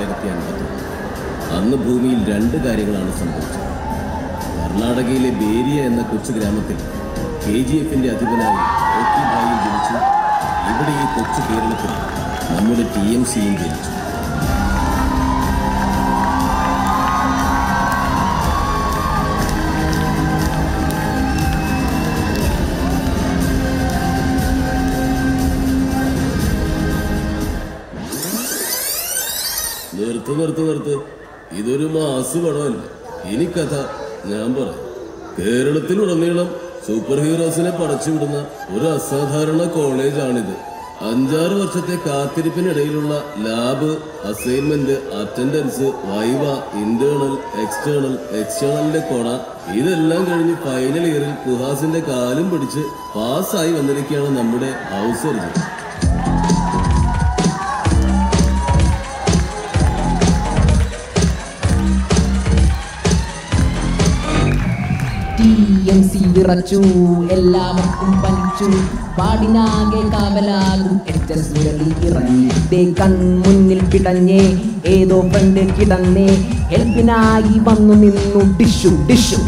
തൊള്ളായിരത്തി അൻപത്തി അന്ന് ഭൂമിയിൽ രണ്ട് കാര്യങ്ങളാണ് സംഭവിച്ചത് കർണാടകയിലെ ബേരിയ എന്ന കൊച്ചു ഗ്രാമത്തിൽ കെ ജി എഫിന്റെ അധിപനായി ഓക്കി ഭായി ജനിച്ചു ഇവിടെ ഈ കൊച്ചു കേരളത്തിൽ നമ്മുടെ ടി എം സിയും ജനിച്ചു നിർത്ത് നിർത്ത് നിർത്ത് ഇതൊരു മാസ് പടമല്ല ഇനി കഥ ഞാൻ പറയാം കേരളത്തിലുടനീളം സൂപ്പർ ഹീറോസിനെ പടച്ചുവിടുന്ന ഒരു അസാധാരണ കോളേജാണിത് അഞ്ചാറ് വർഷത്തെ കാത്തിരിപ്പിനിടയിലുള്ള lab assignment attendance viva internal external എക്സ്റ്റേണലിന്റെ കൊട ഇതെല്ലാം കഴിഞ്ഞ് ഫൈനൽ ഇയറിൽ കുഹാസിന്റെ കാലും പിടിച്ച് പാസ്സായി വന്നിരിക്കുകയാണ് നമ്മുടെ house surgeon T M C വിറച്ചു എല്ലാവർക്കും പനിച്ചു പാടിനാകെ കാവലാകും എച്ച് എസ് മുരളി ഇറങ്ങി ദേ കൺമുന്നിൽ പിടഞ്ഞേ ഏതോ ഫ്രണ്ട് കിടന്നേ ഹെൽപ്പിനായി വന്നു നിന്നു ഡിഷു ഡിഷു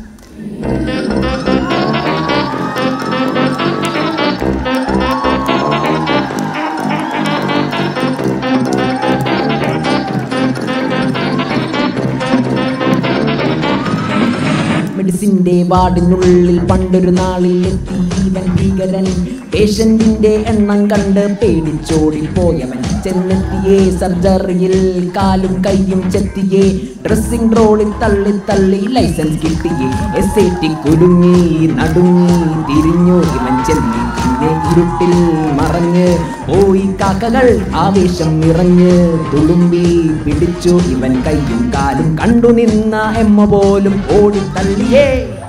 മെഡിസിന്റെ വാർഡിനുള്ളിൽ പണ്ടൊരു നാളിൽ എത്തി ഇവൻ ഭീകരൻ പേഷ്യന്റിന്റെ എണ്ണം കണ്ട് പേടിച്ചോടി പോയവൻ ചെന്നെത്തിയേ സർജറിയിൽ കാലും കൈയും ചെത്തിയേ ഡ്രസ്സിംഗ് റോളിൽ തള്ളി തള്ളി ലൈസൻസ് കിട്ടിയേ എസ് ഐ ടി കുടുങ്ങി നടുങ്ങി തിരിഞ്ഞു ഇവൻ ചെന്നി പിന്നെ ഇരുട്ടിൽ മറഞ്ഞ് പോയി കാക്കകൾ ആവേശം നിറഞ്ഞ് തുളുമ്പി പിടിച്ചു ഇവൻ കൈയും കാലും കണ്ടു നിന്ന എമ്മ പോലും ഓടിത്തള്ളിയേ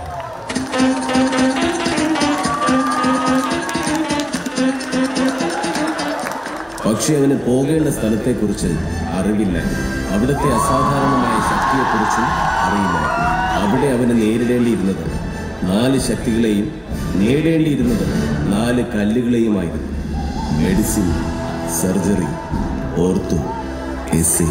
പക്ഷെ അവന് പോകേണ്ട സ്ഥലത്തെക്കുറിച്ച് അറിവില്ല അവിടുത്തെ അസാധാരണമായ ശക്തിയെക്കുറിച്ചും അറിയില്ല അവിടെ അവന് നേരിടേണ്ടിയിരുന്നത് നാല് ശക്തികളെയും നേടേണ്ടിയിരുന്നത് നാല് കല്ലുകളെയുമായിരുന്നു മെഡിസിൻ സർജറി ഓർത്തു എസ്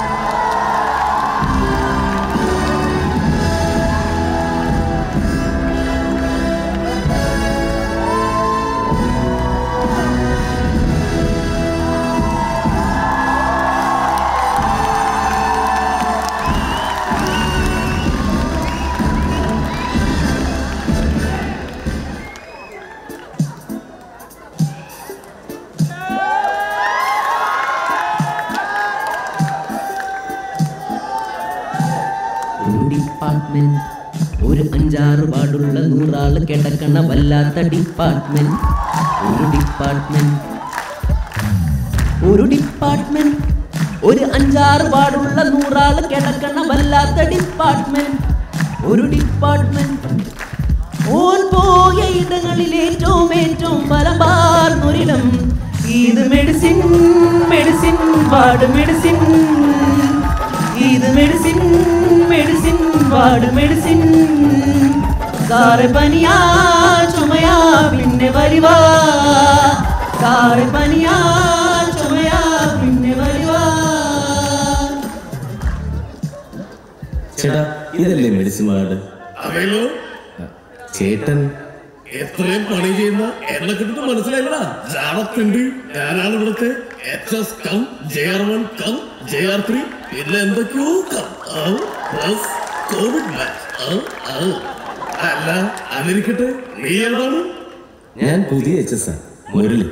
ഒരു ഡിപ്പാർട്ട്മെന്റ് ഒരു അഞ്ചാറ് പാടുള്ള നൂറാള് കിടക്കണ വല്ലാത്ത ഡിപ്പാർട്ട്മെന്റ് ഒരു ഡിപ്പാർട്ട്മെന്റ് ഒരു ഡിപ്പാർട്ട്മെന്റ് ഒരു അഞ്ചാറ് പാടുള്ള നൂറാള് കിടക്കണ വല്ലാത്ത ഡിപ്പാർട്ട്മെന്റ് ഒരു ഡിപ്പാർട്ട്മെന്റ് ഓൻ പോയ ഇടങ്ങളിൽ ഏറ്റവും ഏറ്റവും ബലം പാർന്നൊരിടം ഇത് മെഡിസിൻ മെഡിസിൻ വാർഡ് മെഡിസിൻ ഇത് medicine medicine ward medicine sir പനിയാ ചുമയാ പിന്നെ വരുവാ സാറ് പനിയാ ചുമയാ പിന്നെ വരുവാ ചേട്ടാ ഇതല്ലേ മെഡിസിൻ വാർഡ് അതേലോ ചേട്ടൻ എത്രയും പണി ചെയ്യുന്ന എന്നെ കിട്ടിട്ട് മനസ്സിലായില്ലടാ ജാടത്തുണ്ട് ഞാനാണ് ഇവിടുത്തെ H S cum J R one cum J R three പിന്നെ എന്തൊക്കെയോ കം ആ, പ്ലസ് കോവിഡ് ബാച്ച് ആ, ആ. അല്ല അതിരിക്കട്ടെ നീ എവിടാണ് ഞാൻ പുതിയ എച്ച് എസ് മുരളി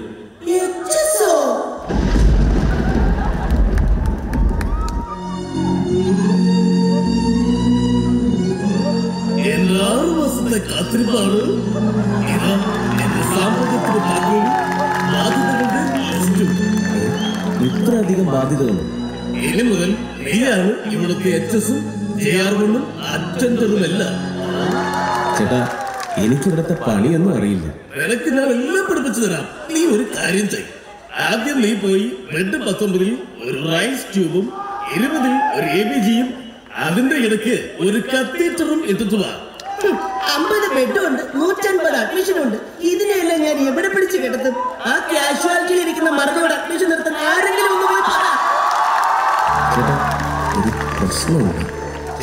എന്റെ ആറ് മാസത്തെ കാത്തിരിപ്പാണ് ഇതാ എന്റെ സാമ്പത്തികത്തിന് ഭാഗ്യവും ബാധ്യതകളുടെ ലിസ്റ്റും ഇത്ര അധികം ബാധ്യതകളും ഇനി മുതൽ നീയാണ് ഇവിടുത്തെ എച്ച് എസും ജെ ആർ വണ്ണും അറ്റൻഡറും എല്ലാം ചേട്ടാ എനിക്കിവിടുത്തെ പണിയൊന്നും അറിയില്ല നിനക്ക് ഞാൻ എല്ലാം പഠിപ്പിച്ചു തരാം നീ ഒരു കാര്യം ചെയ് ആദ്യം നീ പോയി റെഡ് പത്തൊമ്പതിൽ ഒരു റൈസ് ട്യൂബും ഇരുപതിൽ ഒരു എ ബി ജിയും അതിന്റെ ഇടയ്ക്ക് ഒരു കത്തീറ്ററും എത്തിച്ചു വാ അമ്പത് ബെഡുണ്ട് നൂറ്റൻപത് അഡ്മിഷൻ ഉണ്ട് ഇതിനെല്ലാം ഞാൻ എവിടെ പിടിച്ച് കിടത്തും ആ കാഷ്വാലിറ്റിയിൽ ഇരിക്കുന്ന മറുപടി അഡ്മിഷൻ നിർത്താൻ ആരെങ്കിലും ഒന്ന് പോയി പറ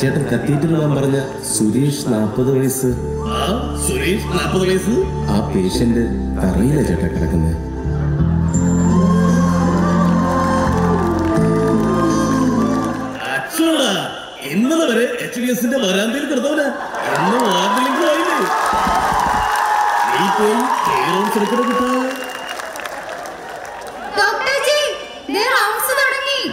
ചേട്ടൻ കത്തീഡ്രൽ മാൻ പറഞ്ഞ സുരേഷ് നാൽപ്പത് വയസ്സ് ആ സുരേഷ് നാൽപ്പത് വയസ്സ് ആ പേഷ്യന്റ് തറയില ചേട്ടാ കിടക്കുന്നത് അച്ചോടാ ഇന്നലെ വരെ എച്ച് ഡി എസിന്റെ വരാന്തയിൽ കിടന്നവനാ ഇന്ന് വാർഡിലേക്ക് പോയില്ലേ നീ പോയി കെയറോൺസ് എടുക്കണ കിട്ടാ ഡോക്ടർ ജി ദേ റൗണ്ട്സ് തുടങ്ങി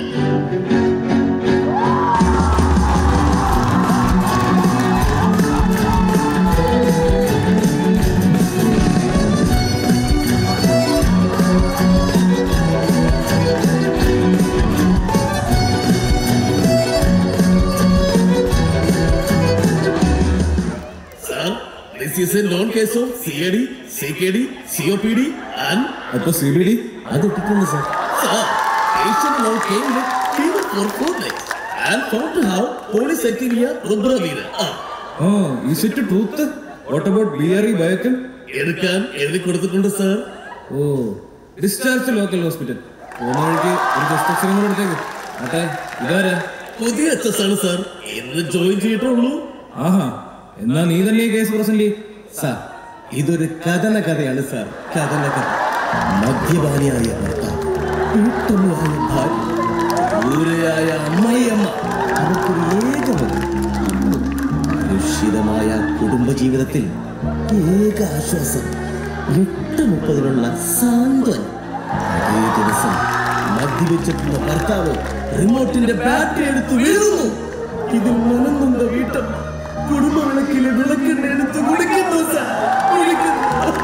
sir this is a known case of C A D C K D C O P D and അപ്പൊ സി ബി ഡി അത് ഇട്ടിട്ടുണ്ട് sir Sir, patient now came with fever for four days and found to have polycythemia rubra vira. Ah, oh is it truth what about ബിയറി ബയോക്കൻ എടുക്കാൻ എഴുതി കൊടുത്തിട്ടുണ്ട് sir oh discharge local hospital പോകുന്ന വഴിക്ക് ഒരു ഡിസ്ട്രക്ഷൻ കൂടെ എടുത്തേക്ക് അട്ടെ ഇതാരാ പുതിയ എച്ച് എസ് ആണ് സാർ ഇന്ന് ജോയിൻ ചെയ്തിട്ടുള്ളൂ ആഹാ എന്നാ നീ തന്നെ ഈ കേസ് പ്രസന്റ് ചെയ്യ് സാർ ഇതൊരു കഥന കഥയാണ് സാർ കഥന കഥ മദ്യപാനിയായ ഭർത്താവ് കൂട്ടമ്മയായ ഭാര്യ ഊരയായ അമ്മായിയമ്മ അവർക്കൊരു ഏകമതി കലുഷിതമായ കുടുംബജീവിതത്തിൽ ഏക ആശ്വാസം എട്ട് മുപ്പതിനുള്ള സാന്ത്വനം അതേ ദിവസം മദ്യപിച്ചിട്ടുള്ള ഭർത്താവ് റിമോട്ടിന്റെ ബാറ്ററി എടുത്ത് വീഴുന്നു ഇതിൽ മനന്നുണ്ട വീട്ടം കുടുംബ വിളക്കിലെ വിളക്കെണ്ണ എടുത്ത് കുടിക്കുന്നു സാർ കുടിക്കുന്നു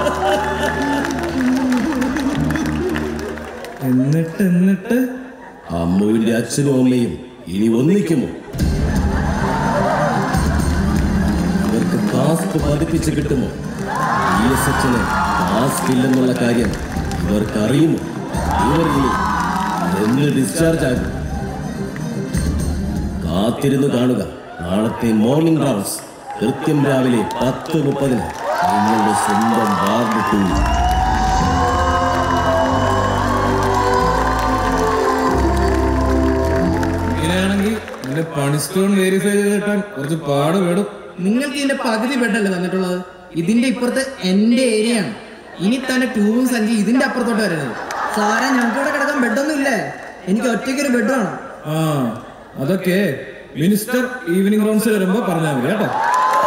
എന്നിട്ട് എന്നിട്ട് അമ്മുവിന്റെ അച്ഛനും അമ്മയും ഇനി ഒന്നിക്കുമോ ഇവർക്ക് കാസ്റ്റ് പതിപ്പിച്ച് കിട്ടുമോ ഇ എസ് എച്ചിന് കാസ്റ്റ് ഇല്ലെന്നുള്ള കാര്യം ഇവർക്ക് അറിയുമോ ഇവർ ഇനി എന്ന് ഡിസ്ചാർജ് ആകും കാത്തിരുന്ന് കാണുക നാളത്തെ മോർണിംഗ് റൗണ്ട്സ് കൃത്യം രാവിലെ പത്ത് മുപ്പതിന് നിങ്ങളുടെ സ്വന്തം വാർഡ് ടൂവിൽ ഇങ്ങനെയാണെങ്കിൽ നിന്റെ പണിസ്റ്റോൺ വെരിഫൈ ചെയ്ത് കിട്ടാൻ കുറച്ച് പാട് വേടും നിങ്ങൾക്ക് ഇതിന്റെ പകുതി ബെഡല്ലേ തന്നിട്ടുള്ളത് ഇതിന്റെ ഇപ്പുറത്ത് എന്റെ ഏരിയ ആണ് ഇനി തന്നെ ട്യൂബും സഞ്ചി ഇതിന്റെ അപ്പുറത്തോട്ട് വരുന്നത് സാറേ ഞങ്ങൾക്ക് ഇവിടെ കിടക്കാൻ ബെഡൊന്നും ഇല്ലേ എനിക്ക് ഒറ്റയ്ക്കൊരു ബെഡ് വേണം ആ അതൊക്കെ മിനിസ്റ്റർ ഈവനിങ് റൗണ്ട്സ് വരുമ്പോ പറഞ്ഞാൽ മതി കേട്ടോ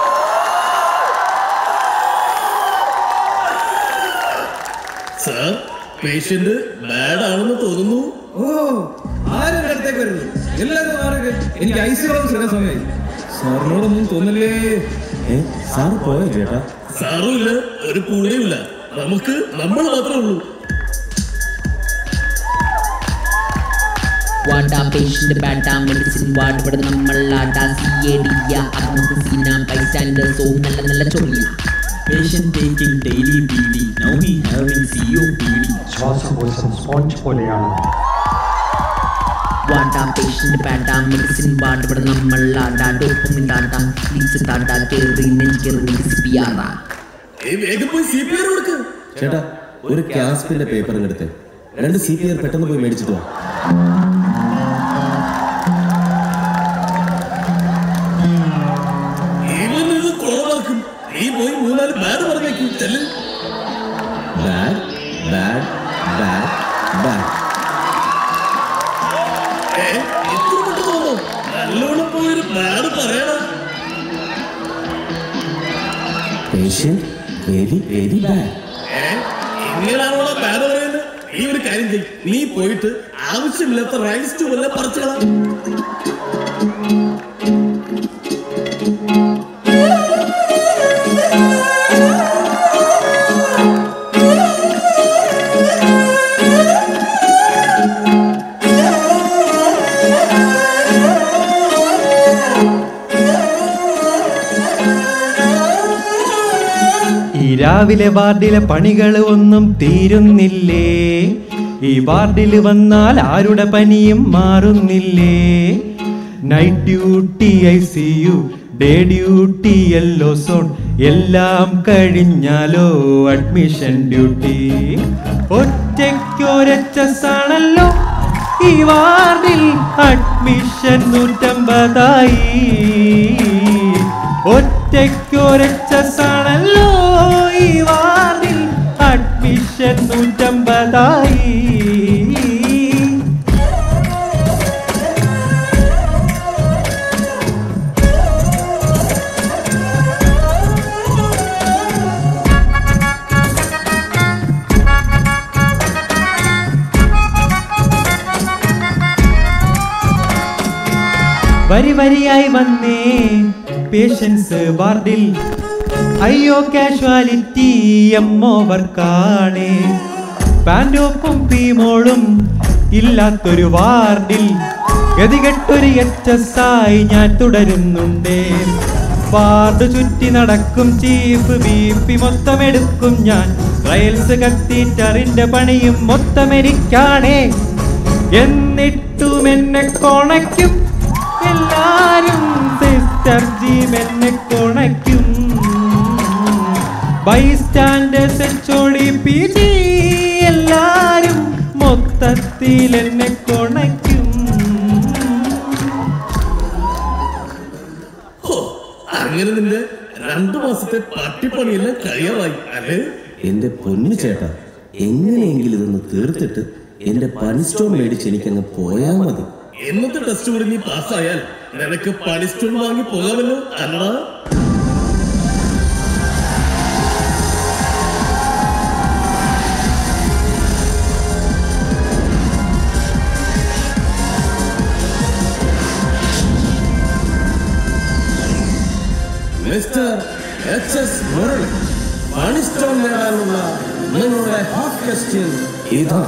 സാർ പേഷ്യന്റ് ബാഡ് ആണെന്ന് തോന്നുന്നു ഓ ആരും എൻ്റെ അടുത്തേക്ക് വരുന്നു എല്ലാവരും മാറിക്ക് എനിക്ക് ഐ സി റൗണ്ട്സ് എടുക്കാൻ സമയമായി സാറിനോടൊന്നും തോന്നില്ലേ ഏ സാർ പോയോ ചേട്ടാ സാറും ഇല്ല ഒരു പൂടെയും ഇല്ല നമുക്ക് നമ്മൾ മാത്രമേ ഉള്ളൂ വാടാ പേഷ്യന്റ് ബാഡാ മെഡിസിൻ വാർഡ് ഇവിടെ നമ്മൾ ആടാ സി എ ഡി സീന ബൈസ്റ്റാൻഡേഴ്സ് ഓ നല്ല നല്ല ചൊല്ലിയ Patient taking daily bleeding. Now he having COPD. ശ്വാസകോശം സ്പോഞ്ച് പോലെയാണ് വാടാ പേഷ്യന്റ് ബാഡാ മെഡിസിൻ വാർഡ് ഇവിടെ നമ്മൾ ആടാ ഡോപ്പമിൻ താട്ടാ ലീസ് താട്ടാ കേറി നെഞ്ചിക്കേറി സിപ്പിയാറാ ഏയ് വേഗം പോയി സി പി ആർ കൊടുക്ക് ചേട്ടാ ഒരു ക്യാസ്പിന്റെ പേപ്പർ എടുത്ത് രണ്ട് സി പി ആർ പെട്ടെന്ന് പോയി മേടിച്ചിട്ട് വാ ഇവൻ ഇത് കുറവാക്കും നീ പോയി മൂന്നാല് ബാഡ് പറഞ്ഞേക്കും ചെല്ല് ബാഡ് ബാഡ് ബാഡ് ബാഡ് ഏ എത്ര പെട്ടെന്ന് വന്നോ നല്ലോണം പോയൊരു ബാഡ് പറയണം പേഷ്യന്റ് വെരി വെരി ബാഡ് ഏ ഇങ്ങനെയാണോ ബാഡ് പറയുന്നത് നീ ഒരു കാര്യം ചെയ്യും നീ പോയിട്ട് ആവശ്യമില്ലാത്ത റൈസ് വല്ല പറിച്ചോളാം ഈ രാവിലെ വാർഡിലെ പണികൾ ഒന്നും തീരുന്നില്ലേ ഈ വാർഡിൽ വന്നാൽ ആരുടെ പനിയും മാറുന്നില്ലേ night duty I C U day duty yellow zone എല്ലാം കഴിഞ്ഞാലോ അഡ്മിഷൻ ഡ്യൂട്ടി ഒറ്റയ്ക്കൊരച്ചസ് ആണല്ലോ ഈ വാർഡിൽ അഡ്മിഷൻ നൂറ്റമ്പതായി ഒറ്റയ്ക്കൊരച്ചസാണല്ലോ ഈ വാർഡിൽ അഡ്മിഷൻ നൂറ്റമ്പതായി വരി വരിയായി വന്നേ പേഷ്യൻസ് വാർഡിൽ അയ്യോ കാഷ്വാലിറ്റി എമ്മോവർക്കാണേ പാൻറ്റോപ്പും പീമോളും ഇല്ലാത്തൊരു വാർഡിൽ ഗതികെട്ടൊരു എച്ച് എസ് ആയി ഞാൻ തുടരുന്നുണ്ടേ വാർഡ് ചുറ്റി നടക്കും ചീഫ് ബി പി മൊത്തം എടുക്കും ഞാൻ ട്രയൽസ് കത്തീറ്ററിന്റെ പണിയും മൊത്തം എനിക്കാണേ എന്നിട്ടും എന്നെ കൊണയ്ക്കും എല്ലാരും സിസ്റ്റർ ജീം എന്നെ കൊണയ്ക്കും ബൈസ്റ്റാൻഡേഴ്സ് എച്ചോടി പി ജി എല്ലാരും മൊത്തത്തിൽ എന്നെ കൊണയ്ക്കും ഹോ, അങ്ങനെ നിന്റെ രണ്ടു മാസത്തെ പട്ടിപ്പണിയെല്ലാം കഴിയാറായി അല്ലേ എന്റെ പൊന്നു ചേട്ടാ എങ്ങനെയെങ്കിലും ഇതൊന്ന് തീർത്തിട്ട് എന്റെ പണി സ്റ്റോൺ മേടിച്ച് എനിക്കങ്ങ് പോയാ മതി ഇന്നത്തെ ടെസ്റ്റ് കൂടി നീ പാസ്സായാൽ നിനക്ക് പണി സ്റ്റോൺ വാങ്ങി പോകാമല്ലോ അല്ലടാ മിസ്റ്റർ എച്ച് എസ് മുരളി പണി സ്റ്റോൺ നേടാനുള്ള നിങ്ങളുടെ ഹാഫ് ക്വസ്റ്റ്യൻ ഇതാ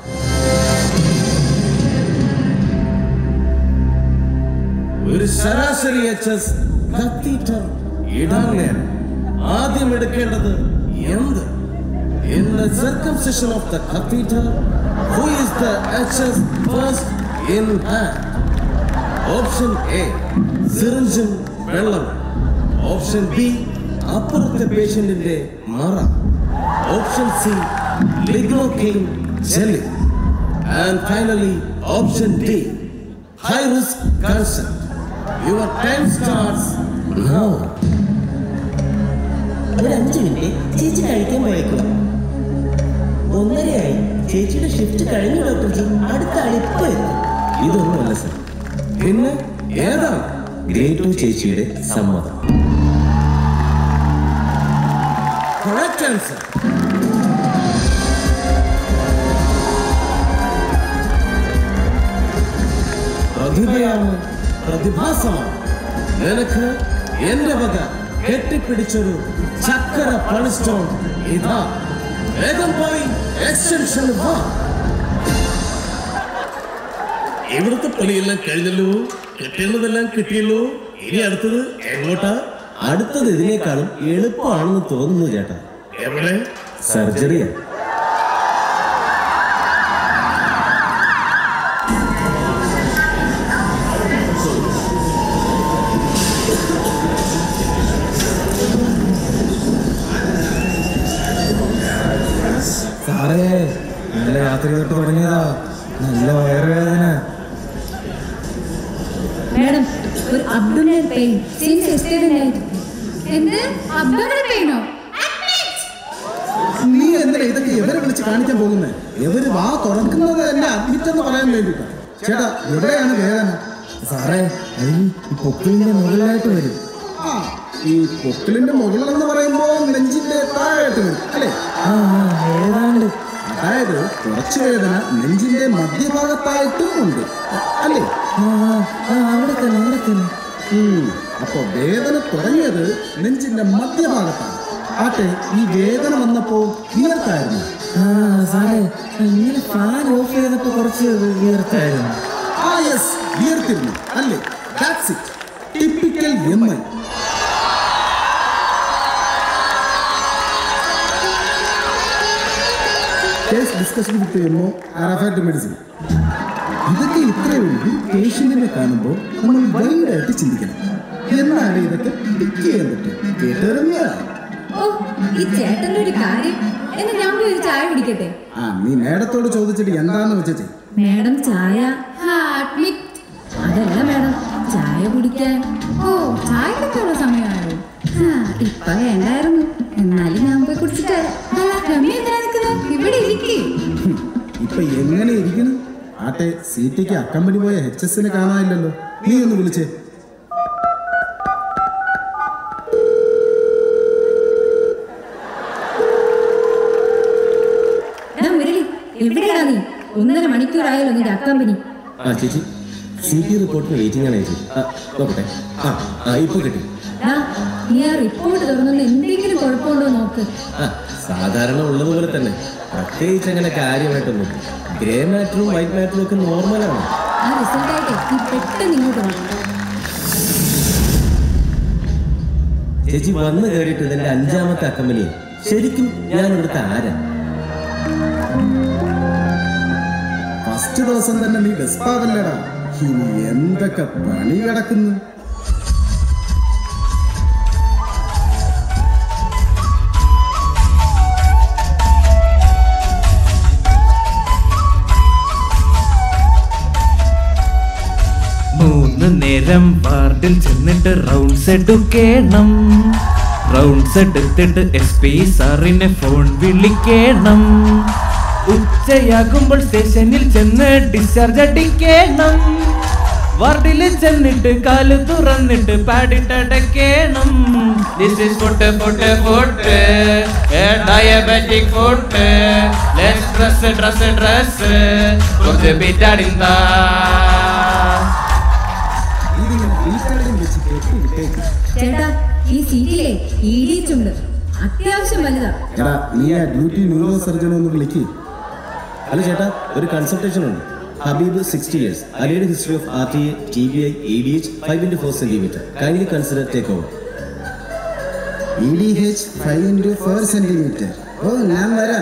ഒരു ശരാശരി എച്ച് എസ് കത്തീറ്റർ ഇടാൻ നേരം ആദ്യം എടുക്കേണ്ടത് എന്ത് In the circumcision of the catheter, who is the HS first in hand? Option A സിറിഞ്ചും വെള്ളം ഓപ്ഷൻ ബി അപ്പുറത്തെ പേഷ്യന്റിന്റെ മറ option C lignocaine jelly and finally option D high risk concept your time starts now ഒരു അഞ്ച് minute ചേച്ചി കഴിക്കാൻ പോയേക്കുക ഒന്നരയായി ചേച്ചിയുടെ ഷിഫ്റ്റ് കഴിഞ്ഞു ഡോക്ടർജി അടുത്ത ആൾ ഇപ്പൊ എത്തും ഇതൊന്നുമല്ല സർ പിന്നെ ഏതാണ് ഗ്രേറ്റോ ചേച്ചിയുടെ സമ്മതം Correct answer. പ്രതിഭയാണ് പ്രതിഭാസമാണ് നിനക്ക് എന്റെ വക കെട്ടിപ്പിടിച്ചൊരു ചക്കര പണിസ്റ്റോൺ ഇതാ വേഗം പോയി എക്സ്റ്റൻഷൻ വാ ഇവിടുത്തെ പണിയെല്ലാം കഴിഞ്ഞല്ലോ കിട്ടേണ്ടതെല്ലാം കിട്ടിയല്ലോ ഇനി അടുത്തത് എങ്ങോട്ടാ അടുത്തത് ഇതിനേക്കാളും എളുപ്പമാണെന്ന് തോന്നുന്നു ചേട്ടാ എവിടെ സർജറിയാ സാറേ ഇന്നലെ രാത്രി തൊട്ട് തുടങ്ങിയതാ നല്ല വയറുവേദന മാഡം ഒരു abdominal pain since yesterday night എന്ത് അബ്ഡോമിനൽ പെയിനോ നീ എന്തിനാ ഇതൊക്കെ എവരെ വിളിച്ച് കാണിക്കാൻ പോകുന്നത് എവര് വാ തുറക്കുന്നത് തന്നെ അഡ്മിറ്റ് എന്ന് പറയാൻ വേണ്ടിട്ടാ ചേട്ടാ എവിടെയാണ് വേദന സാറേ അത് ഈ പൊക്കിളിന്റെ മുകളിലായിട്ട് വരും ആ ഈ പൊക്കിളിന്റെ മുകളിലെന്ന് പറയുമ്പോ നെഞ്ചിന്റെ താഴായിട്ട് വരും അല്ലേ ആ ആ, ഏതാണ്ട് അതായത് കുറച്ച് വേദന നെഞ്ചിന്റെ മധ്യഭാഗത്തായിട്ടും ഉണ്ട് അല്ലേ ആ ആ, ആ അവിടെ തന്നെ അവിടെ തന്നെ ഉം. അപ്പൊ വേദന തുടങ്ങിയത് നെഞ്ചിന്റെ മധ്യഭാഗത്താണ് ആട്ടെ ഈ വേദന വന്നപ്പോ വിയർത്തായിരുന്നു ആ സാറേ ഇങ്ങനെ ഫാൻ ഓഫ് ചെയ്തപ്പോ കുറച്ച് ഉയർത്തായിരുന്നു ആ യെസ് വിയർത്തിരുന്നു അല്ലേ that's it typical M I case discussion with എമ്മോ ആറാഫാറ്റ് മെഡിസിൻ ഇതൊക്കെ ഇത്രയേ ഉള്ളൂ പേഷ്യന്റിനെ കാണുമ്പോൾ നമ്മൾ വൈഡായിട്ട് ചിന്തിക്കണം എന്നാണ് ഇതൊക്കെ പിക്ക് ചെയ്യാൻ പറ്റും കേട്ടറിഞ്ഞ ഓ ഈ ചേട്ടന്റെ ഒരു കാര്യം എന്നാ ഞാൻ പോയി ഒരു ചായ കുടിക്കട്ടെ ആ നീ മേഡത്തോട് ചോദിച്ചിട്ട് എന്താന്ന് വെച്ചേ മാഡം ചായ അഡ്മിറ്റ് അതല്ല മാഡം ചായ കുടിക്കാൻ ഓ ചായ കുടിക്കാനുള്ള സമയമായോ ആ, ഇപ്പൊ വേണ്ടായിരുന്നു എന്നാലും ഞാൻ പോയി കുടിച്ചിട്ട് വരാം. അല്ല രമ്യ എന്തിനാ നിൽക്കുന്നത് ഇവിടെ ഇരിക്കേ ഇപ്പൊ എങ്ങനെ ഇരിക്കുന്നു ആട്ടെ സീറ്റയ്ക്ക് അക്കമ്പനി പോയ എച്ച് എസിനെ കാണാനില്ലല്ലോ നീ ഒന്ന് വിളിച്ചേ എടാ മുരളി എവിടെയാ നീ ഒന്നര മണിക്കൂറായല്ലോ നിന്റെ അക്കമ്പനി ആ ചേച്ചി സി ടി റിപ്പോർട്ടിന് വെയിറ്റിംഗ് ആണ് ചേച്ചി ആ നോക്കട്ടെ ആ ആ ഇപ്പൊ കിട്ടി ഡാ, നീ ആ റിപ്പോർട്ട് തുറന്നൊന്ന് എന്തെങ്കിലും കുഴപ്പമുണ്ടോ നോക്ക് ആ സാധാരണ ഉള്ളതുപോലെ തന്നെ പ്രത്യേകിച്ച് അങ്ങനെ കാര്യമായിട്ടൊന്നും ഗ്രേ മാറ്ററും വൈറ്റ് മാറ്ററും ഒക്കെ നോർമലാണ് ആ റിസൾട്ടായിട്ട് നീ പെട്ടെന്ന് ഇങ്ങോട്ട് വാ ചേച്ചി വന്നു കയറിയിട്ട് ഇതിന്റെ അഞ്ചാമത്തെ അക്കമ്പനിയെ ശരിക്കും ഞാൻ ഇവിടുത്തെ ആരാ ഫസ്റ്റ് ദിവസം തന്നെ നീ ഡെസ്പാവല്ലടാ ഇനി എന്തൊക്കെ പണി കിടക്കുന്നു മൂന്ന് നേരം വാർഡിൽ ചെന്നിട്ട് റൗണ്ട്സ് എടുക്കണം റൗണ്ട്സ് എടുത്തിട്ട് എസ് പി സാറിനെ ഫോൺ വിളിക്കണം ഉച്ചയാകുമ്പോൾ സ്റ്റേഷനിൽ ചെന്ന് ഡിസ്ചാർജ് അടിക്കണം വാർഡിൽ ചെന്നിട്ട് കാല് തുറന്നിട്ട് പാടിട്ടടക്കണം this is foot foot foot diabetic foot less dress dress dress കുറച്ച് ബീറ്റാടിന്താ ഇതിങ്ങനെ വീട്ടുകളിലും വെച്ച് കെട്ടി വിട്ടേക്ക് ചേട്ടാ ഈ സീറ്റിലെ ഈടിച്ചുണ്ട് അത്യാവശ്യം വലുതാ എടാ നീ ആ ഡ്യൂട്ടി ന്യൂറോ സർജനെ ഒന്ന് വിളിക്ക് അല്ല ചേട്ടാ ഒരു കൺസൾട്ടേഷൻ ഉണ്ട് ഹബീബ് സിക്സ്റ്റി ഇയേഴ്സ് അലിയുടെ history of R T A T B I A D H five into four centimetre kindly consider take over E D H five into four centimetre ഓ ഞാൻ വരാം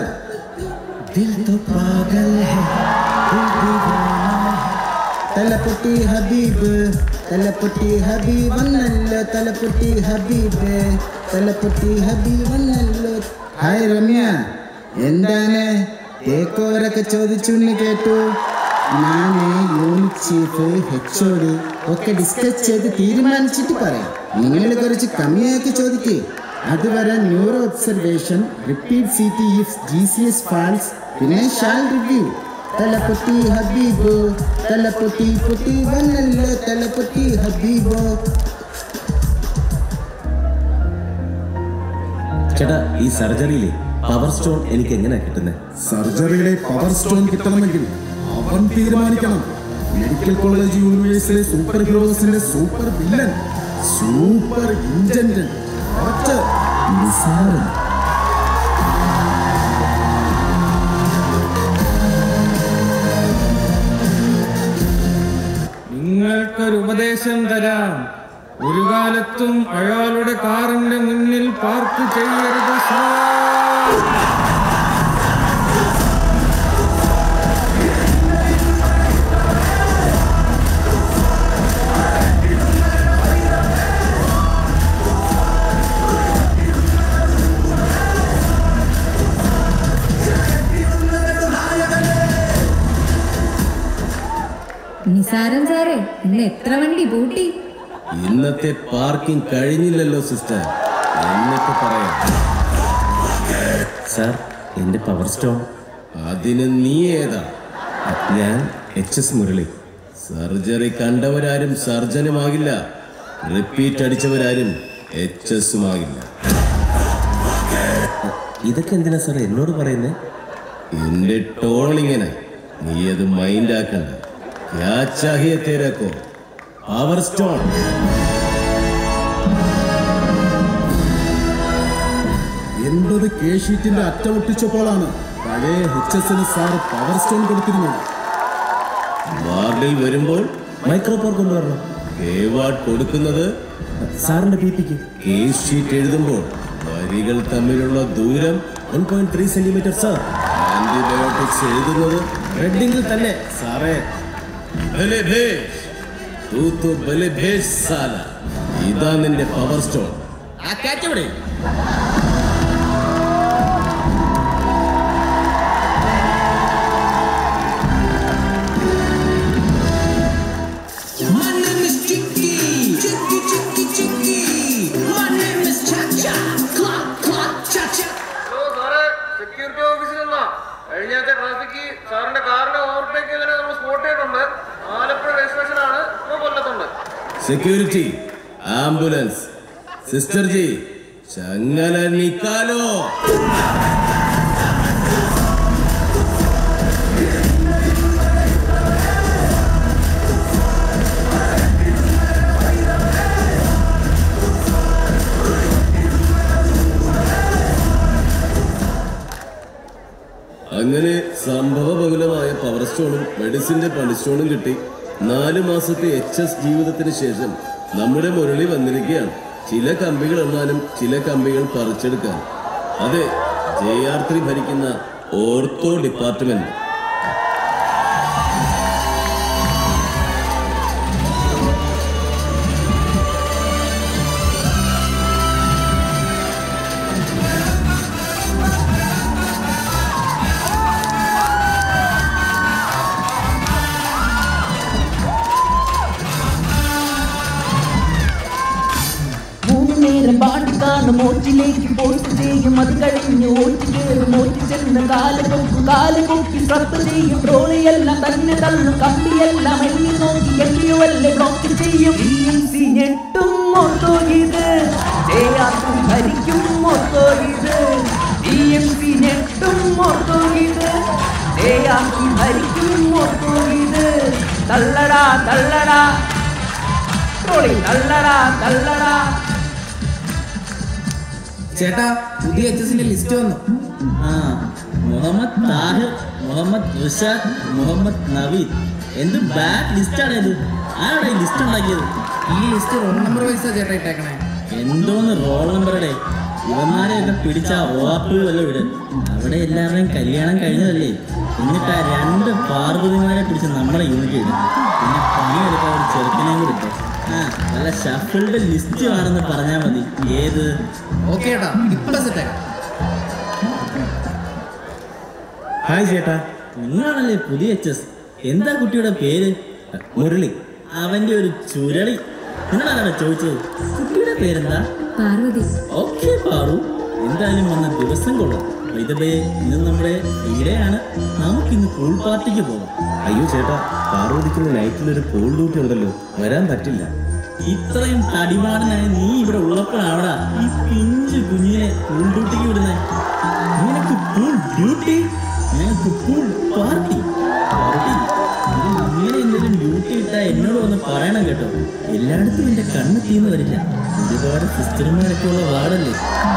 തലപ്പൊട്ടി ഹബീബ് തലപ്പൊട്ടി ഹബീബ് വന്നല്ലോ തലപ്പൊട്ടി ഹബീബ് തലപ്പൊട്ടി ഹബീബ് വന്നല്ലോ ഹായ് രമ്യ എന്താണ് ടേക്ക് ഓവറൊക്കെ ചോദിച്ചു എന്ന് കേട്ടു ഞാൻ unit chief H O D ഒക്കെ ഡിസ്കസ് ചെയ്ത് തീരുമാനിച്ചിട്ട് പറയാം നിങ്ങൾ കുറച്ച് കമ്മിയാക്കി ചോദിക്കേ അതുവരെ neuro observation repeat C T if G C S falls പിന്നെ ഷാൽ റിവ്യൂ തലപ്പൊട്ടി ഹബീബ് തലപ്പൊട്ടി പൊട്ടി വന്നല്ലോ തലപ്പൊട്ടി ഹബീബ് ചേട്ടാ ഈ സർജറിയിലെ പവർ സ്റ്റോൺ എനിക്ക് എങ്ങനെയാ കിട്ടുന്നത് സർജറിയിലെ പവർ സ്റ്റോൺ കിട്ടണമെങ്കിൽ അവൻ തീരുമാനിക്കണം മെഡിക്കൽ കോളേജ് യൂണിവേഴ്സിലെ സൂപ്പർ ഹീറോസിന്റെ സൂപ്പർ വില്ലൻ സൂപ്പർ ഇൻജന്റൻ ഡോക്ടർ നിസാരൻ നിങ്ങൾക്കൊരു ഉപദേശം തരാം ഒരു കാലത്തും അയാളുടെ കാറിന്റെ മുന്നിൽ പാർക്ക് ചെയ്യരുത് സാർ നിസാരം സാറേ ഇന്ന് എത്ര വണ്ടി പൂട്ടി ഇന്നത്തെ പാർക്കിംഗ് കഴിഞ്ഞില്ലല്ലോ സിസ്റ്റർ എന്നിട്ട് പറയാം സാർ എന്റെ പവർ സ്റ്റോൺ അതിന് നീ ഏതാ ഞാൻ എച്ച് എസ് മുരളി സർജറി കണ്ടവരാരും സർജനുമാകില്ല റിപ്പീറ്റ് അടിച്ചവരാരും എച്ച് എസുമാകില്ല ഇതൊക്കെ എന്തിനാ സാർ എന്നോട് പറയുന്നേ എന്റെ ടോണിങ്ങനെ നീ അത് മൈൻഡ് ആക്കണ്ട ക്യാ ചാഹിയെ തേരക്കോ പവർ സ്റ്റോൺ എൺപത് കെ ഷീറ്റിന്റെ അറ്റ ഒട്ടിച്ചപ്പോഴാണ് പഴയ എച്ച് എസിന് സാർ പവർ സ്റ്റോൺ കൊടുത്തിരുന്നത് വാർഡിൽ വരുമ്പോൾ മൈക്രോ പവർ കൊണ്ടുവരണം കെ വാർഡ് കൊടുക്കുന്നത് സാറിന്റെ പി പിക്ക് കേസ് ഷീറ്റ് എഴുതുമ്പോൾ വരികൾ തമ്മിലുള്ള ദൂരം one point three centimetre sir antibiotics എഴുതുന്നത് റെഡിങ്ങിൽ തന്നെ സാറേ ഭലെ ഭേഷ്. തൂ തൂ ഭലെ ഭേഷ് സാല. ഇതാ നിന്റെ പവർ സ്റ്റോൺ ആ കാറ്റവിടെ സെക്യൂരിറ്റി ഓഫീസിൽ നിന്നാ കഴിഞ്ഞാഴ്ച ട്രാഫിക് സാറിന്റെ കാറിനെ ഓവർടേക്ക് ചെയ്തതിനെ നമ്മൾ സ്പോട്ട് ചെയ്തിട്ടുണ്ട് ആലപ്പുഴ രജിസ്ട്രേഷൻ ആണ് ഇപ്പൊ കൊല്ലത്തുണ്ട് സെക്യൂരിറ്റി ആംബുലൻസ് സിസ്റ്റർ ജി ചങ്ങല നിക്കാലോ അങ്ങനെ സംഭവബഹുലമായ പവർ സ്റ്റോണും മെഡിസിന്റെ പണിസ്റ്റോണും കിട്ടി നാല് മാസത്തെ എച്ച് എസ് ജീവിതത്തിന് ശേഷം നമ്മുടെ മുരളി വന്നിരിക്കുകയാണ് ചില കമ്പികൾ എണ്ണാനും ചില കമ്പികൾ പറിച്ചെടുക്കാൻ അതെ ജെ ആർ ത്രീ ഭരിക്കുന്ന ഓർത്തോ ഡിപ്പാർട്ട്മെന്റ് മൂന്ന് നേരം പാട്ട് കാണും ഓറ്റിലേക്ക് പോസ്റ്റ് ചെയ്യും അത് കഴിഞ്ഞ് ഓറ്റി കയറും ഓറ്റി ചെന്ന് കാല് കൊക്കും കാല് കൊക്കി സത്ത് ചെയ്യും ട്രോളിയെല്ലാം തന്നെ തള്ളും കമ്പിയെല്ലാം എണ്ണി നോക്കി എണ്ണിയുമല്ലേ ബ്ലോക്ക് ചെയ്യും സി ഞെട്ടും ഓർത്തോ ഇത് ജയാത്തും ഭരിക്കും ഓർത്തോ ഇത് ഡി എം സി ഞെട്ടും ഓർത്തോ ഇത് ജയാത്തും ഭരിക്കും ഓർത്തോ ഇത് തള്ളടാ തള്ളടാ ട്രോളി തള്ളടാ തള്ളടാ ചേട്ടാ പുതിയ എച്ച് എസിന്റെ ലിസ്റ്റ് വന്നു ആ മുഹമ്മദ് താഹിർ മുഹമ്മദ് റിഷാദ് മുഹമ്മദ് നവീദ് എന്ത് ബാഡ് ലിസ്റ്റാണ് ഇത് ആരുടെ ലിസ്റ്റ് ഉണ്ടാക്കിയത് ഈ ലിസ്റ്റ് റോൾ നമ്പർ വൈസാ ചേട്ടാ ഇട്ടേക്കണേ എന്തോന്ന് റോൾ നമ്പറുടെ ഇവന്മാരെയൊക്കെ പിടിച്ച ഓർപ്പിൽ വല്ല വിട് അവിടെ എല്ലാവരുടെയും കല്യാണം കഴിഞ്ഞതല്ലേ എന്നിട്ട് ആ രണ്ട് പാർവതിമാരെ പിടിച്ച് നമ്മളെ യൂണിറ്റ് ഇടും പിന്നെ പണിയെടുക്കാൻ ഒരു ചെറുക്കനെയും കൂടി ഇട്ടു ആ വല്ല ഷഫിളുടെ ലിസ്റ്റ് ആണെന്ന് പറഞ്ഞാൽ മതി ഏത് ഓക്കെ ചേട്ടാ ഇപ്പൊ സെറ്റാക്കാം ഹായ് ചേട്ടാ നിങ്ങളാണല്ലേ പുതിയ എച്ച് എസ് എന്താ കുട്ടിയുടെ പേര് മുരളി അവന്റെ ഒരു ചുരളി നിങ്ങളാണോ ചോദിച്ചത് കുട്ടിയുടെ പേരെന്താ പാർവതി ഓക്കെ പാറു എന്തായാലും വന്ന ദിവസം കൊള്ളാം ഇതേ ഇന്ന് നമ്മുടെ ഇവിടെയാണ് നമുക്കിന്ന് പൂൾ പാർട്ടിക്ക് പോകാം അയ്യോ ചേട്ടാ പാർവതിക്കുന്ന നൈറ്റിലൊരു പൂൾ ഡ്യൂട്ടി ഉണ്ടല്ലോ വരാൻ പറ്റില്ല ഇത്രയും തടിമാടനായി നീ ഇവിടെ ഉള്ളപ്പോഴാവടാ ഈ പിഞ്ചു കുഞ്ഞിനെ പൂൾ ഡ്യൂട്ടിക്ക് വിടുന്നേ നിനക്ക് പൂൾ ഡ്യൂട്ടി നിനക്ക് പൂൾ പാർട്ടി പാർട്ടി ഇത് ഇങ്ങനെ എന്തെങ്കിലും ഡ്യൂട്ടി ഇട്ടാ എന്നോട് വന്ന് പറയണം കേട്ടോ എല്ലായിടത്തും എന്റെ കണ്ണ് തീന്ന് വരില്ല ഒരുപാട് സിസ്റ്റർമാരൊക്കെ ഉള്ള വാർഡല്ലേ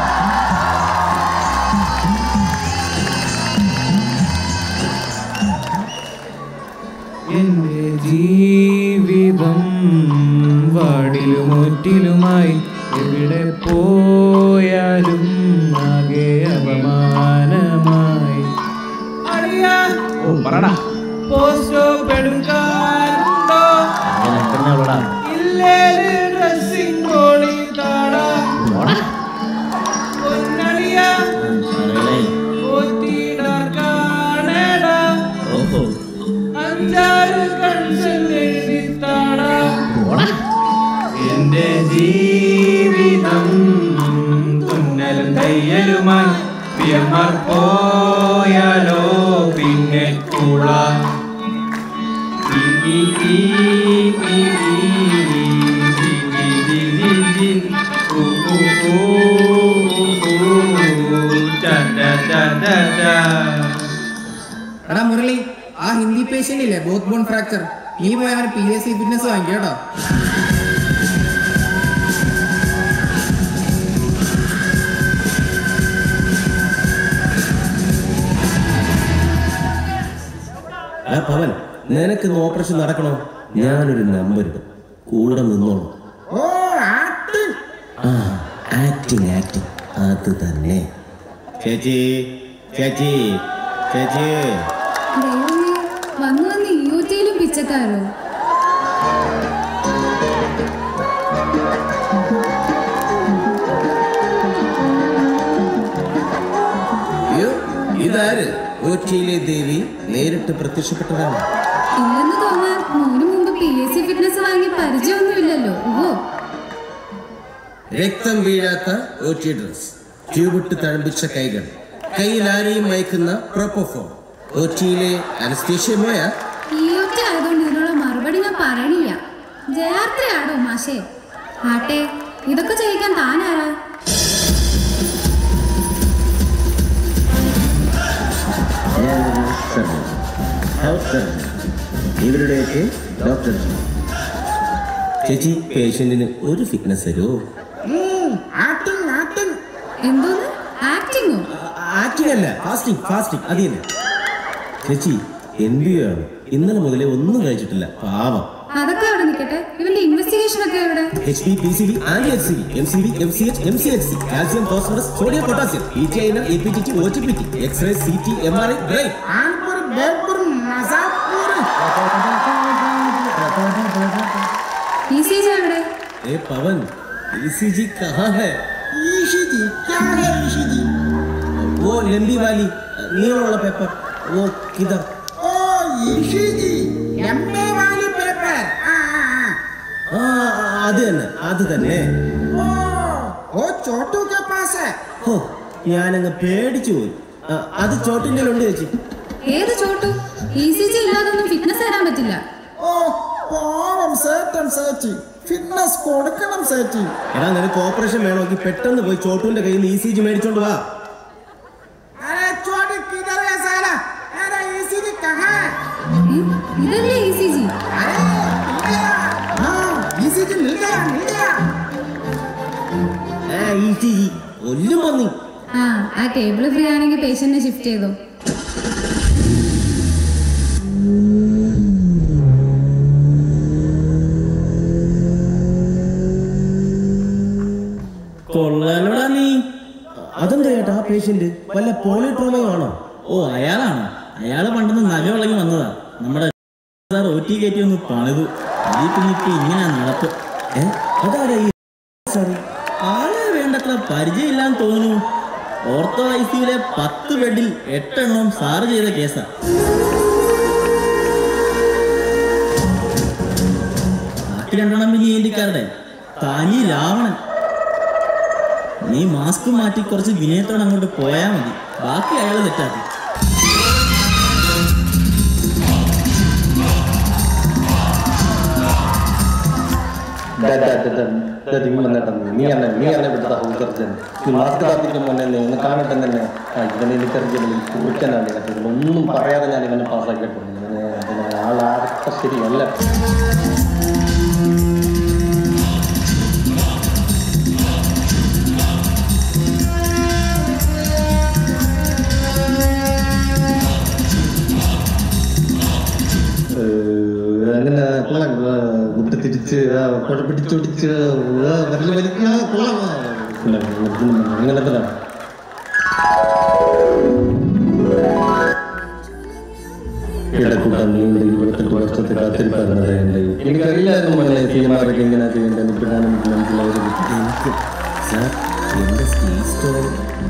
എന്റെ ജീവിതം വാടിലും ഒറ്റിലുമായി എവിടെ പോയാലും ആകെ അപമാനമായി ഓ പറടാ പോസ്റ്റോ പെടുങ്കാരുണ്ടോ ഇല്ലേല് ഡ്രസ്സിംഗ് കോളി താടാ പൊന്നളിയ ഒറ്റിടാർ കാണടാ ഓഹോ അഞ്ചാറ് കൺസൽ എഴുതിത്താടാ എന്റെ ജീവിതം തുന്നലും തയ്യലുമായി വിയർമാർ പോയാലോ പിന്നെ കൂള എടാ മുരളി ആ ഹിന്ദി പേഷ്യന്റ് ഇല്ലേ ബോത്ത് ബോൺ ഫ്രാക്ചർ നീ പോയി അവന് പി എസ് സി ഫിറ്റ്നസ് വാങ്ങിക്കോ കേട്ടോ ആ പവൻ നിനക്കിന്ന് ഓപ്പറേഷൻ നടക്കണോ ഞാനൊരു നമ്പർ ഇടും കൂടെ നിന്നോളൂ ഓ ആക്ടിങ് ആ ആക്ടിങ് ആക്ടിങ് അത് തന്നെ ചേച്ചി ചേച്ചി ചേച്ചി ദൈവമേ വന്നു വന്ന് യൂറ്റിയിലും പിച്ചക്കാരോ അയ്യോ ഇതാര് ഓച്ചിയിലെ ദേവി നേരിട്ട് പ്രത്യക്ഷപ്പെട്ടതാണ് ഇല്ലെന്ന് തോന്നാൻ മോന് മുമ്പ് പി എസ് സി ഫിറ്റ്നസ് വാങ്ങി പരിചയമൊന്നുമില്ലല്ലോ ഓ രക്തം വീഴാത്ത ഓറ്റി ഡ്രസ് ട്യൂബിട്ട് തഴമ്പിച്ച കൈകൾ കയ്യിലാരെയും മയക്കുന്ന പ്രൊപ്പോഫോൺ ഒറ്റിയിലെ അനസ്തേഷ്യമോയ ഈ ഒറ്റ ആയതുകൊണ്ട് ഇതിനുള്ള മറുപടി ഞാൻ പറയണില്ല ജയാർത്തയാടോ മാഷേ ആട്ടെ ഇതൊക്കെ ചെയ്യിക്കാൻ താനാരാ ഞാനൊരു സർജൻ ഹൗസ് സർജൻ ഇവരുടെയൊക്കെ ഡോക്ടർ ചേച്ചി പേഷ്യന്റിന് ഒരു ഫിറ്റ്നസ് തരുമോ ആക്ടിങ് ആക്ടിങ് എന്തോന്ന് ആക്ടിങ്ങോ ആക്ടിംഗ് അല്ല ഫാസ്റ്റിംഗ് ഫാസ്റ്റിംഗ് അത് തന്നെ ചേച്ചി എന്ത് ആണ് ഇന്നലെ മുതലേ ഒന്നും കഴിച്ചിട്ടില്ല പാവം അതൊക്കെ അവിടെ നിൽക്കട്ടെ ഇവന്റെ ഇൻവെസ്റ്റിഗേഷൻ ഒക്കെ എവിടെ H P P C B and H C B M C B M C H M C H C calcium phosphorus sodium potassium P T I N A P T T O T P T X ray C T M R I brain ആൻപുർ ബേപ്പുർ മസാപ്പൂർ E C G എവിടെ ए पवन ECG कहाँ है ईशीजी क्या है ईशीजी वो लंबी वाली नील वाला पेपर वो किधर ओ ईशीजी എംഎ വാലി പേപ്പർ ആ ആ, ആ. ആ അത് തന്നെ അത് തന്നെ ഓ ഓ ചോട്ടു കെ പാസ് है ഹോ ഞാനങ്ങ് പേടിച്ചു പോയി ആ, അത് ചോട്ടിൻ്റെ ഉണ്ട് ചേച്ചി ഏത് ചോട്ടു ഇ സി ജി ഇല്ലാതൊന്നും ഫിറ്റ്നസ് തരാൻ പറ്റില്ല ഓ പാവം സേട്ടൻ സേച്ചി ഫിറ്റ്നസ് കൊടുക്കണം സേച്ചി എടാ നിനക്ക് ഓപ്പറേഷൻ വേണമെങ്കിൽ പെട്ടെന്ന് പോയി ചോട്ടുവിന്റെ കയ്യിൽ നിന്ന് ഇ സി ജി മേടിച്ചോണ്ട് വാ अरे छोटी किधर है साला अरे ईसीजी कहाँ है ഏ? ഇതല്ലേ ഇ സി ജി अरे मिल गया हाँ ईसीजी मिल गया मिल गया ആ ഇ സി ജി ഒല്ലും വന്നി ആ ആ ടേബിൾ ഫ്രീ ആണെങ്കിൽ പേഷ്യന്റിനെ ഷിഫ്റ്റ് ചെയ്തോ കൊള്ളാലോടാ നീ അതെന്താ ചേട്ടാ ആ പേഷ്യന്റ് വല്ല പോളിട്രോമയോ ആണോ ഓ അയാളാണോ അയാള് പണ്ടെന്ന് നഖ വിളങ്ങി വന്നതാ നമ്മുടെ സാർ ഒ ടി കയറ്റി ഒന്ന് പണിതു അതിൽ പിന്നെ ഇപ്പൊ ഇങ്ങനെ നടപ്പ് ഏ അതാരാ ഈ സാറ് ആളെ വേണ്ടത്ര പരിചയമില്ലാന്ന് തോന്നുന്നു ഓർത്തോ ഐ സിയിലെ പത്ത് ബെഡിൽ എട്ടെണ്ണം സാറ് ചെയ്ത കേസാ ബാക്കി രണ്ടെണ്ണം പിന്നെ ഇന്ത്യക്കാരുടെ തനി രാവണൻ നീ മാസ്ക് മാറ്റി കുറച്ച് വിനയത്തോടെ അങ്ങോട്ട് പോയാ മതി ബാക്കി അയാള് തെറ്റാക്കി നീ അന്നെ നീ അന്നെ വിട്ടതാ ഉത്തർജൻ ഈ മാസ്ക് താത്തിട്ട് മുന്നേ നീ ഒന്ന് കാണട്ടെ തന്നെ ആ, ഇവനെ എനിക്കറിയില്ല കുറിക്കാനാണ് നിനക്ക് ഇതിലൊന്നും പറയാതെ ഞാൻ ഇവനെ പാസ്സാക്കിയിട്ടുണ്ട് ഇവനെ അതിനെ ആളാരൊക്കെ ശരിയല്ല ഏഹ്, അങ്ങനെ കൊള്ളാം മുട്ട തിരിച്ച് ആ, കുഴ പിടിച്ചൊടിച്ച് ആ, വിരല് വലിക്കുക ആ, കൊള്ളാം ആ, കൊള്ളാം, കൊള്ളാം. അങ്ങനെ തന്നെ കിടക്കൂട്ടം നീണ്ട ഇരുപത്തെട്ട് വർഷത്തെ കാത്തിരിപ്പായിരുന്നത് എൻ്റെ എനിക്കറിയില്ലായിരുന്നു മോനെ സിനിമാരൊക്കെ ഇങ്ങനെ ചെയ്യേണ്ടത് ഇപ്പോഴാണ് എനിക്ക് മനസ്സിലായത് എനിക്ക് സാർ എന്റെ സ്റ്റീൽ സ്റ്റോൺ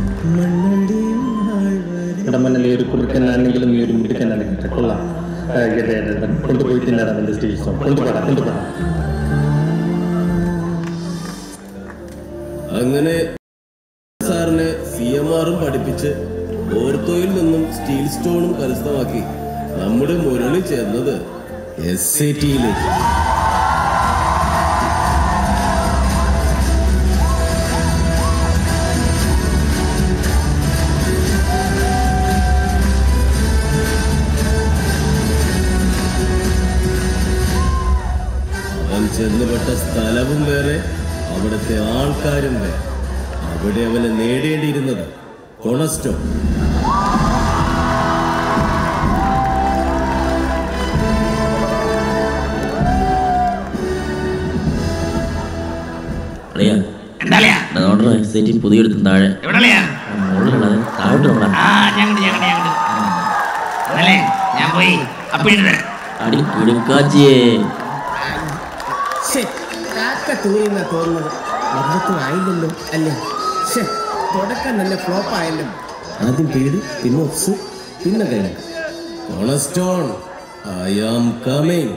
ഇടമന്നലെ ഒരു കുറുക്കനാണെങ്കിലും ഈ ഒരു മുടുക്കനാണെങ്കിലും കൊള്ളാം ആ, ഇതെ, ഇതെ, ഇതെ. കൊണ്ടുപോയി തിന്നടാ നിന്റെ സ്റ്റേജ് സോൺ കൊണ്ടുപോടാ കൊണ്ടുപോടാ അങ്ങനെ സാറിനെ സി എം ആറും പഠിപ്പിച്ച് ഓർത്തോയിൽ നിന്നും സ്റ്റീൽ സ്റ്റോണും കരസ്ഥമാക്കി നമ്മുടെ മുരളി ചേർന്നത് എസ് ഐ ടിയിലേക്ക് അവൻ ചെന്നുപെട്ട സ്ഥലവും വേറെ അവിടുത്തെ ആൾക്കാരും വേറെ അവിടെ അവന് നേടേണ്ടിയിരുന്നത് കൊണസ്റ്റോ അളിയാ അതുകൊണ്ടോ സെറ്റി പുതിയ എടുത്തും താഴെ മുകളിലുള്ളത് താഴോട്ട് നോക്കാം ഞാൻ പോയി അപ്പിട്ട് അടി കിടുക്കാച്ചിയേ ശ്ശേ, കാക്ക തൂരിന്നാ തോന്നുന്നത് മരണത്തും ആയില്ലല്ലോ അല്ലേ ശ്ശേ, തുടക്കം തന്നെ ഫ്ലോപ്പ് ആയല്ലോ ആദ്യം പേട് പിന്നെ ഒപ്സ് പിന്നെ കഴിഞ്ഞു കൊണസ്റ്റോൺ ഐ ആം കമ്മിങ്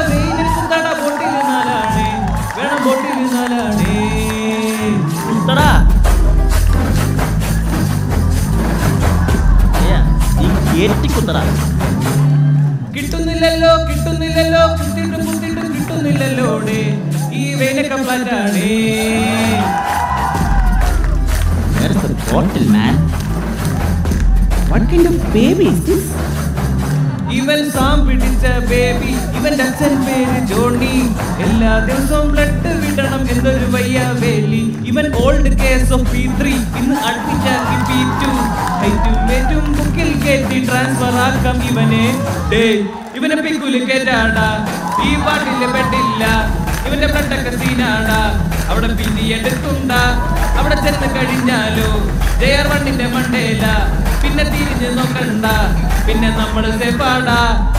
വെയിലിൽ കുത്തട ബോട്ടിൽ നാലാണേ വേണം ബോട്ടിൽ നാലാണേ കുത്തടാ കുത്തടാ കിട്ടുന്നില്ലല്ലോ കിട്ടുന്നില്ലല്ലോ കുത്തിട്ടും കുത്തിട്ടും കിട്ടുന്നില്ലല്ലോ ഡേ ഈ വെയിലൊക്കെ ഫ്ലാറ്റാണേ Where's the bottle, man? What kind of baby is this? ഇവൻ സാം പിടിച്ച ബേബി ഇവന്റെ അച്ഛൻ പേര് ജോണി എല്ലാ ദിവസവും ബ്ലഡ് വിടണം എന്നൊരു വയ്യ വേലി ഇവൻ old case of P three ഇന്ന് അടുപ്പിച്ചാക്കി പി ടു ഹൈറ്റും വെറ്റും ബുക്കിൽ കയറ്റി ട്രാൻസ്ഫർ ആക്കാം ഇവനെ ഡേ ഇവനെ പിക്കുല് കേറ്റാടാ ഈ പാട്ടിലെ ബെഡില്ല ഇവന്റെ ബ്ലഡൊക്കെ സീനാടാ അവിടെ പിന്നി എടുത്തുണ്ടാ അവിടെ ചെന്ന് കഴിഞ്ഞാലോ ജയർ വണ്ണിന്റെ മണ്ടേല പിന്നെ തിരിഞ്ഞ് നോക്കണ്ട പിന്നെ നമ്മൾ സെപ്പാടാ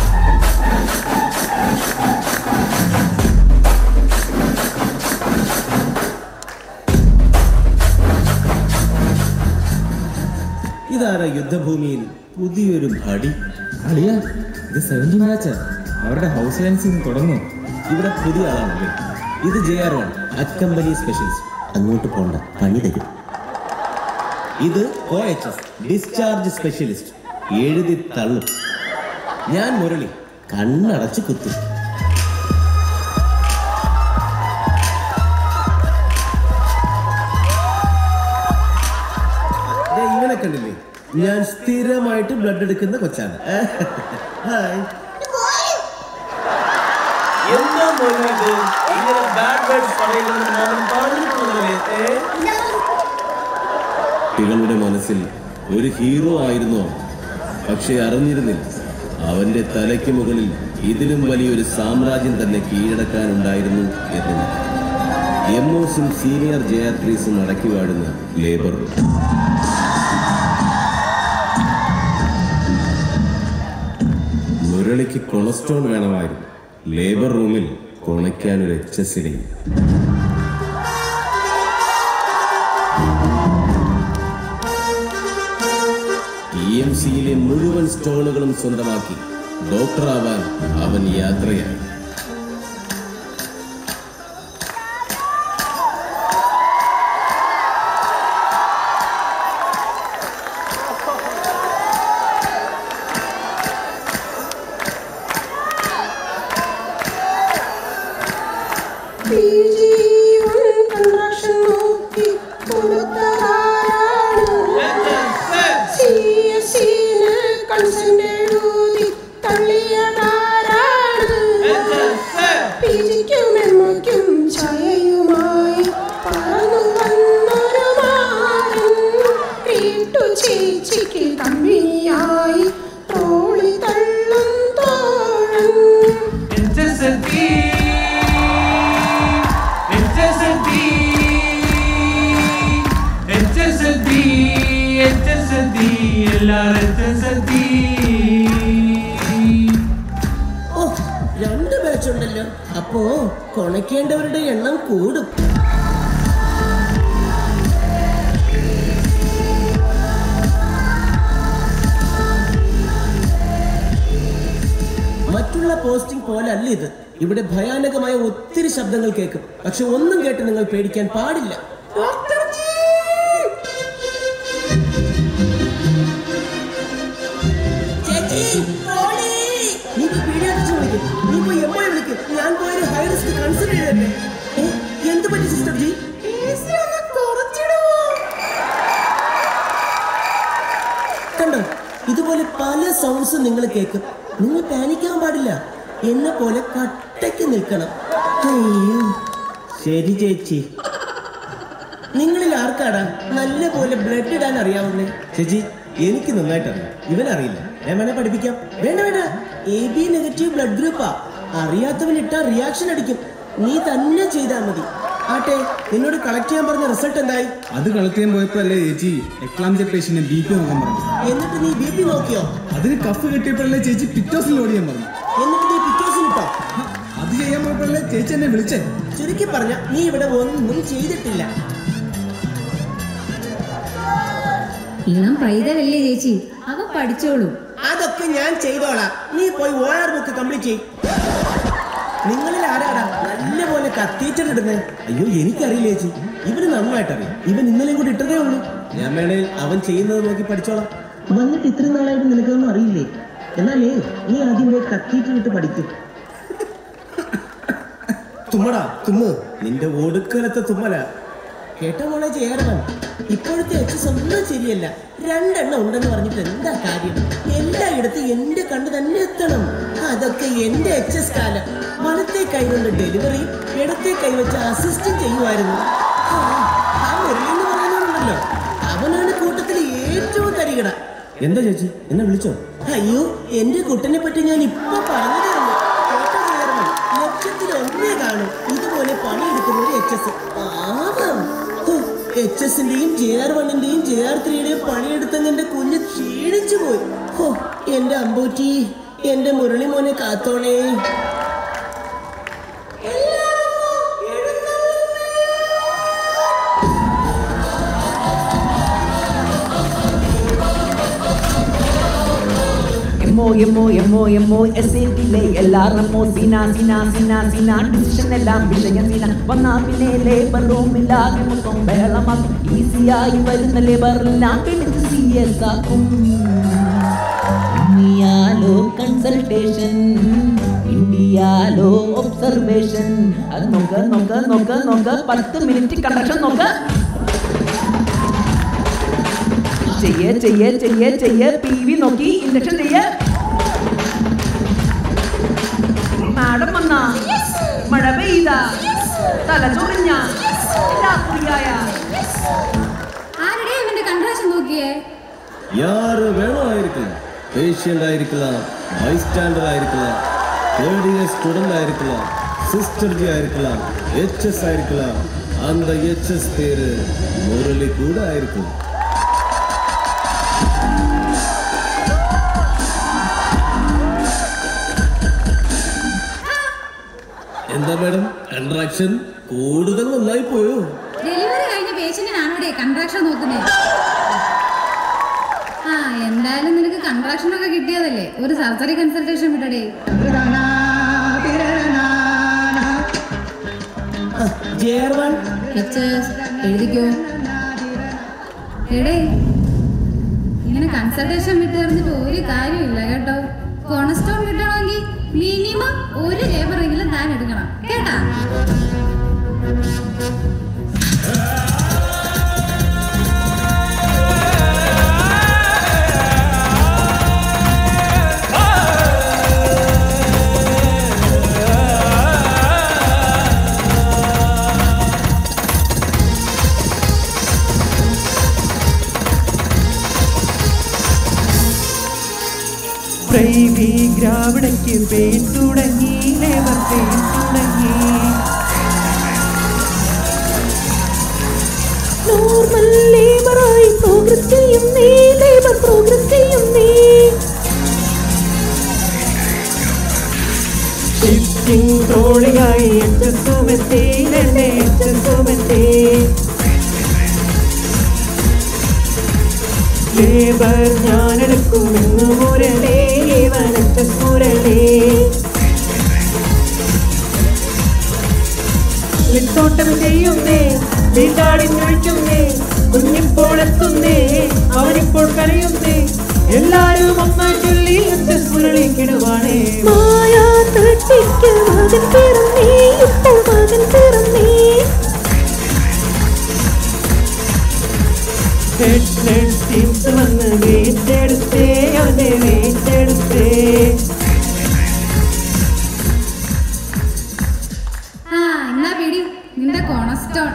ഇതാരാ യുദ്ധഭൂമിയിൽ പുതിയൊരു ഭടി അളിയ ഇത് സെവന്റി മാച്ചാ അവരുടെ ഹൗസ് ലൈൻസിൽ നിന്ന് തുടങ്ങും ഇവിടെ പുതിയ ആളാണല്ലേ ഇത് ജെ ആർ വൺ അക്കമ്പനി സ്പെഷ്യലിസ്റ്റ് അങ്ങോട്ട് പോണ്ട പണി തരും ഇത് O H S discharge specialist എഴുതി തള്ളും ഞാൻ മുരളി കണ്ണടച്ച് കുത്തും ദേ, ഇവനെ കണ്ടില്ലേ ഞാൻ സ്ഥിരമായിട്ട് ബ്ലഡ് എടുക്കുന്ന കൊച്ചാണ് ഹായ് എന്താ മോനെ ഇത്? ഇങ്ങനെ ബാഡ് വേർഡ്സ് പറയുന്നത് ഞാൻ പറഞ്ഞിട്ടുള്ളതല്ലേ ഏ? കുട്ടികളുടെ മനസ്സിൽ ഒരു ഹീറോ ആയിരുന്നു അവൻ പക്ഷെ അറിഞ്ഞിരുന്നില്ല അവന്റെ തലയ്ക്ക് മുകളിൽ ഇതിലും വലിയൊരു സാമ്രാജ്യം തന്നെ കീഴടക്കാനുണ്ടായിരുന്നു എന്ന് എംഒസും സീനിയർ ജയാത്രീസും അടക്കി വാഴുന്ന ലേബർ മുരളിക്ക് കൊളസ്ട്രോൾ വേണമായിരുന്നു ലേബർ റൂമിൽ കൊണയ്ക്കാൻ ഒരു എച്ച് എസ് ഇ എം സിയിലെ മുഴുവൻ സ്റ്റോണുകളും സ്വന്തമാക്കി ഡോക്ടറാവാൻ അവൻ യാത്രയായി ചേച്ചിക്ക് കമ്മിയായി തോളി തള്ളും തോഴൻ ഓ രണ്ട് ബാച്ച് ഉണ്ടല്ലോ അപ്പോ കൊണയ്ക്കേണ്ടവരുടെ എണ്ണം കൂടും മറ്റുള്ള പോസ്റ്റിംഗ് പോലെ അല്ല ഇത് ഇവിടെ ഭയാനകമായ ഒത്തിരി ശബ്ദങ്ങൾ കേൾക്കും പക്ഷെ ഒന്നും കേട്ട് നിങ്ങൾ പേടിക്കാൻ പാടില്ല ചേച്ചി, ട്രോളി. നീ ഇപ്പൊ പീഡിയാട്രിക്സിനെ വിളിക്ക്. നീ ഇപ്പൊ എമ്മയെ വിളിക്ക്. ഞാൻ പോയൊരു ഹൈ റിസ്ക് കൺസിഡർ ചെയ്തല്ലേ ഏ, എന്ത് പറ്റി സിസ്റ്റർ ജി കണ്ടോ ഇതുപോലെ പല സൗണ്ട്സ് നിങ്ങൾ കേൾക്കും നിങ്ങൾ പാനിക്കാൻ പാടില്ല എന്നെ പോലെ കട്ടയ്ക്ക് നിൽക്കണം അയ്യോ ശരി ചേച്ചി നിങ്ങളിൽ ആർക്കാടാ നല്ല പോലെ ബ്ലഡ് ഇടാൻ അറിയാവുന്നേ ചേച്ചി എനിക്ക് നന്നായിട്ടറിയാം ഇവനറിയില്ല ഞാൻ വേണേ പഠിപ്പിക്കാം വേണ്ട വേണ്ട എ ബി നെഗറ്റീവ് ബ്ലഡ് ഗ്രൂപ്പാ അറിയാത്തവൻ ഇട്ടാ റിയാക്ഷൻ അടിക്കും നീ തന്നെ ചെയ്താൽ മതി ആട്ടെ നിന്നോട് കളക്ട് ചെയ്യാൻ പറഞ്ഞ റിസൾട്ട് എന്തായി അത് കളക്ട് ചെയ്യാൻ പോയപ്പോഴല്ലേ ചേച്ചി എക്ലാംജ പേഷ്യന്റ് ബി പി നോക്കാൻ പറഞ്ഞു എന്നിട്ട് നീ ബി പി നോക്കിയോ അതിന് കഫ് കിട്ടിയപ്പോഴല്ലേ ചേച്ചി പിറ്റോസിൽ ലോഡ് ചെയ്യാൻ പറഞ്ഞു എന്നിട്ട് നീ പിറ്റോസിന് ഇട്ടോ അത് ചെയ്യാൻ പോയപ്പോഴല്ലേ ചേച്ചി എന്നെ വിളിച്ചേ ചുരുക്കി പറഞ്ഞ നീ ഇവിടെ ഒന്നും ചെയ്തിട്ടില്ല ഇളം പൈതലല്ലേ ചേച്ചി അവൻ പഠിച്ചോളൂ അതൊക്കെ ഞാൻ ചെയ്തോളാം നീ പോയി ഓ ആർ ബുക്ക് കംപ്ലീറ്റ് ചെയ് നിങ്ങളിൽ ആരാടാ നല്ലപോലെ കത്തീച്ചിടുന്നേ അയ്യോ എനിക്കറിയില്ല ചേച്ചി ഇവന് നന്നായിട്ട് അറിയാം ഇവൻ ഇന്നലെയും കൂടി ഇട്ടതേ ഉള്ളൂ ഞാൻ വേണേ അവൻ ചെയ്യുന്നത് നോക്കി പഠിച്ചോളാം വന്നിട്ട് ഇത്ര നാളായിട്ട് നിനക്കൊന്നും അറിയില്ലേ എന്നാലേ നീ ആദ്യം പോയി കത്തീറ്റർ ഇട്ട് പഠിക്കും തുമ്മടാ തുമ്മ് നിന്റെ ഒടുക്കലത്തെ തുമ്മല കേട്ടോ മോളെ ചേർവൻ ഇപ്പോഴത്തെ എച്ച് ഒന്നും ശരിയല്ല രണ്ടെണ്ണം ഉണ്ടെന്ന് പറഞ്ഞിട്ട് എന്താ കാര്യം എല്ലായിടത്തും എന്റെ കണ്ണ് തന്നെ എത്തണം അതൊക്കെ എന്റെ എച്ച് എസ് കാലം വലത്തെ കൈകൊണ്ട് ഡെലിവറി ഇടത്തെ കൈ വെച്ച് അസിസ്റ്റ് ചെയ്യുമായിരുന്നു ആ, ആ മുരളി എന്ന് പറയുന്നവരുണ്ടല്ലോ അവനാണ് കൂട്ടത്തിൽ ഏറ്റവും തരികട എന്താ ചേച്ചി എന്നെ വിളിച്ചോ അയ്യോ എന്റെ കുട്ടനെ പറ്റി ഞാൻ ഇപ്പൊ പറഞ്ഞു തരുന്നു കേട്ടോ ചേർമൻ ലക്ഷത്തിൽ ഒന്നേ കാണും ഇതുപോലെ പണിയെടുക്കുന്ന ഒരു എച്ച് എസ് പാവം എച്ച് എസിന്റെയും ജെ ആർ വണ്ണിന്റെയും ജെ ആർ ത്രീയുടെയും പണിയെടുത്തങ്ങ് എന്റെ കുഞ്ഞ് ക്ഷീണിച്ചു പോയി ഹോ എന്റെ അമ്പൂറ്റി എന്റെ മുരളി മോനെ കാത്തോണേ എമ്മോ എമ്മോ എമ്മോ എമ്മോ എസ് എ ടിയിലെ എല്ലാ റമ്മോ സിന സിന സിന സിന ഡിസിഷൻ എല്ലാം വിഷയം സിന വന്നാ പിന്നെ ലേബർ റൂമിലാകെ മൊത്തം ബഹളമാക്കും ഈസിയായി വരുന്ന ലേബറെല്ലാം പിടിച്ച് സി എസ് ആക്കും ഇന്ത്യാലോ കൺസൾട്ടേഷൻ ഇന്ത്യയിലോ ഒബ്സർവേഷൻ അത് നോക്ക് നോക്ക് നോക്ക് നോക്ക് പത്ത് മിനിറ്റ് കണ്ടക്ഷൻ നോക്ക് ചെയ്യേ ചെയ്യേ ചെയ്യേ ചെയ്യേ പി വി നോക്കി ഇൻഡക്ഷൻ ചെയ്യേ മാഡം വന്ന മഴ പെയ്ത തല ചൊറിഞ്ഞ രാത്രിയായ ആരുടെ ഇവന്റെ കൺട്രാക്ഷൻ നോക്കിയേ யாரு வேணும் ஆயிருக்கலாம் பேஷண்ட் ஆயிருக்கலாம் பைஸ்டாண்டர் ஆயிருக்கலாம் தேர்ட் இயர் ஸ்டூடெண்ட் ஆயிருக்கலாம் சிஸ்டர் ஜி ஆயிருக்கலாம் ஹெச்எஸ் ஆயிருக்கலாம் அந்த ஹெச்எஸ் பேரு முரளி கூட ஆயிருக்கும் എന്താ മാഡം കൺട്രാക്ഷൻ കൂടുതൽ നന്നായി പോയോ ഡെലിവറി കഴിഞ്ഞ പേഷ്യന്റിനാണ് ഇവിടെ കൺട്രാക്ഷൻ നോക്കുന്നത് ആ എന്തായാലും നിനക്ക് കൺട്രാക്ഷൻ ഒക്കെ കിട്ടിയതല്ലേ ഒരു സർജറി കൺസൾട്ടേഷൻ വിടടേ എഴുതിക്കോ എടേ ഇങ്ങനെ കൺസൾട്ടേഷൻ വിട്ട് പറഞ്ഞിട്ട് ഒരു കാര്യമില്ല കേട്ടോ കോണസ്റ്റോൺ കിട്ടണമെങ്കിൽ മിനിമം ഒരു ലേബറെങ്കിലും താൻ എടുക്കണം കേട്ടാ പ്രൈവി ഗ്രാവിടയ്ക്ക് പെയിൻ തുടങ്ങി ലേബർ പെയിൻ തുടങ്ങി നോർമൽ ലേബറായി പ്രോഗ്രസ് ചെയ്യും നീ ലേബർ പ്രോഗ്രസ് ചെയ്യും നീ ഷിഫ്റ്റിംഗ് ട്രോളിയായി എച്ചസുമെത്തി എന്നെ എച്ചസുമെത്തി ലേബർ ഞാനെടുക്കുമെന്ന് മുരളേ ഇവനച്ച മുരളേ ലിത്തോട്ടം ചെയ്യുന്നേ വീട്ടാടി നിൽക്കുന്നേ കുഞ്ഞിപ്പോൾ എത്തുന്നേ അവനിപ്പോൾ കരയുന്നേ എല്ലാരും ഒന്നായി ചൊല്ലി എച്ചസ് മുരളി കിടുവാണേ മായാ തട്ടിക്ക് മകൻ പിറന്നേ ഇപ്പോൾ മകൻ പിറന്നേ ഹെഡ് ഹെഡ് ടീംസ് വന്ന് വെയിറ്റെടുത്തേ അവന്റെ വെയിറ്റെടുത്തേ ആ എന്നാ പിടി നിന്റെ കോണസ്റ്റോൺ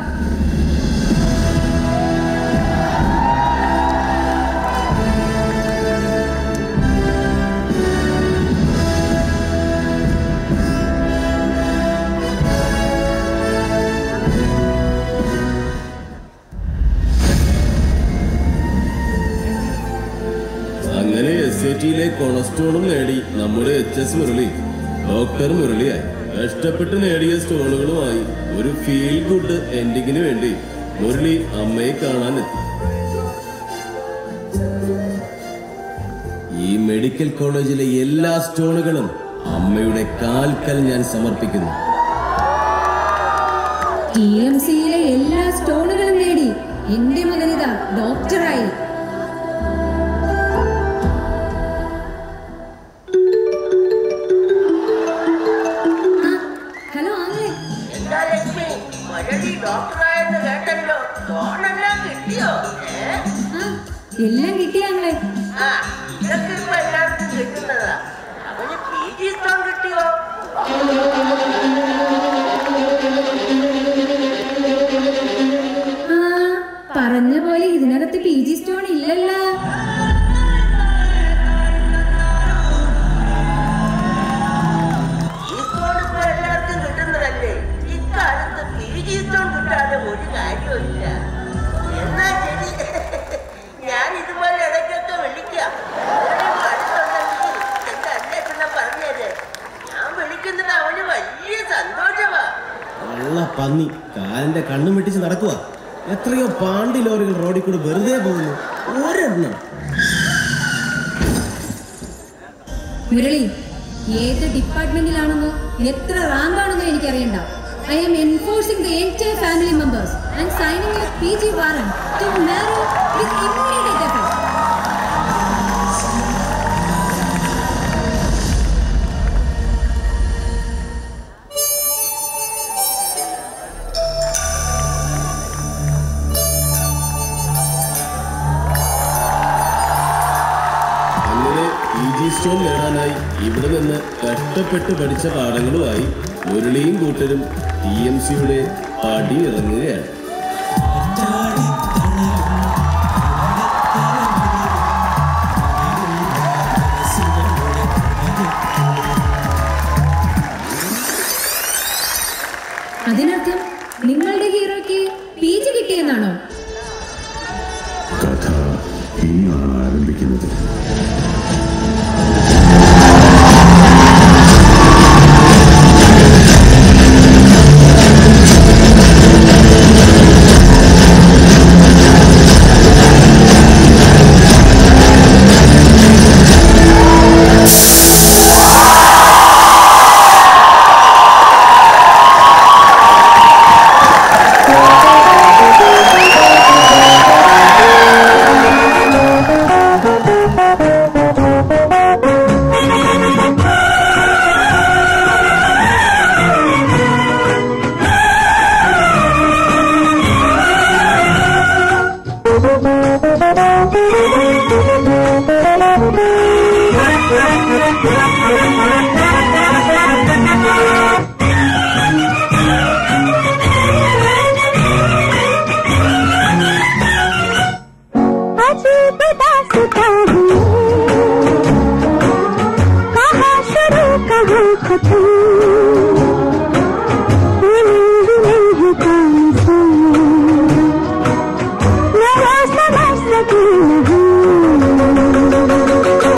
അങ്ങനെ എസ് ഐ ടിയിലെ കൊളസ്ട്രോളും നേടി നമ്മുടെ എച്ച് എസ് മുരളി ഡോക്ടർ മുരളിയായി കഷ്ടപ്പെട്ട് നേടിയ സ്റ്റോണുകളുമായി ഒരു ഫീൽ ഗുഡ് എൻഡിങ്ങിന് വേണ്ടി മുരളി അമ്മയെ കാണാനെത്തി ഈ മെഡിക്കൽ കോളേജിലെ എല്ലാ സ്റ്റോണുകളും അമ്മയുടെ കാൽക്കൽ ഞാൻ സമർപ്പിക്കുന്നു ടി എം സിയിലെ എല്ലാ സ്റ്റോണുകളും നേടി എന്റെ മകനിത ഡോക്ടറായി ആ, ഹലോ ആങ്ങളെ എന്താ ലക്ഷ്മി മുരളി ഡോക്ടറായെന്ന് കേട്ടല്ലോ ലോണെല്ലാം കിട്ടിയോ ഏ ആ എല്ലാം കിട്ടി ആങ്ങളെ ആ ഇതൊക്കെ ഇപ്പൊ എല്ലാവർക്കും കിട്ടുന്നതാ അവന് പി ജി സ്ഥാൻ കിട്ടിയോ ആ പറഞ്ഞ പോലെ ഇതിനകത്ത് പി ജി സ്റ്റോൺ ഇല്ലല്ലോ ഈ സ്ഥാൻ ഇപ്പൊ എല്ലാവർക്കും കിട്ടുന്നതല്ലേ ഇക്കാലത്ത് പി ജി സ്ഥാൻ കിട്ടാതെ ഒരു കാര്യമില്ല എന്നാ ശരി ഞാൻ ഇതുപോലെ ഇടയ്ക്കൊക്കെ വിളിക്കാം ആരെങ്കിലും അടുത്തുണ്ടെങ്കിൽ എന്റെ അന്വേഷണം പറഞ്ഞേര് ഞാൻ വിളിക്കുന്നത് അവന് വലിയ സന്തോഷമാ ഉള്ള പന്നി കാലിന്റെ കണ്ണും വെട്ടിച്ച് നടക്കുക എത്രയോ പാണ്ടി ലോറികൾ റോഡിൽ കൂടെ വെറുതെ പോകുന്നു ഒരെണ്ണം മുരളി ഏത് ഡിപ്പാർട്ട്മെന്റിലാണെന്നോ എത്ര റാങ്ക് ആണെന്നോ എനിക്കറിയണ്ട I am enforcing the entire family members and signing your P G warrant to marry with immediate effect അങ്ങനെ പി ജി സ്റ്റോൺ നേടാനായി ഇവിടെ നിന്ന് കഷ്ടപ്പെട്ട് പഠിച്ച പാഠങ്ങളുമായി മുരളിയും കൂട്ടരും ടി എം സിയുടെ പടി ഇറങ്ങുകയാണ് അതിനർത്ഥം നിങ്ങളുടെ ഹീറോയ്ക്ക് പി ജി കിട്ടിയെന്നാണോ കഥ ഇനിയാണ് ആരംഭിക്കുന്നത് अजीब दास्तां हूँ कहाँ शुरू कहाँ खत्म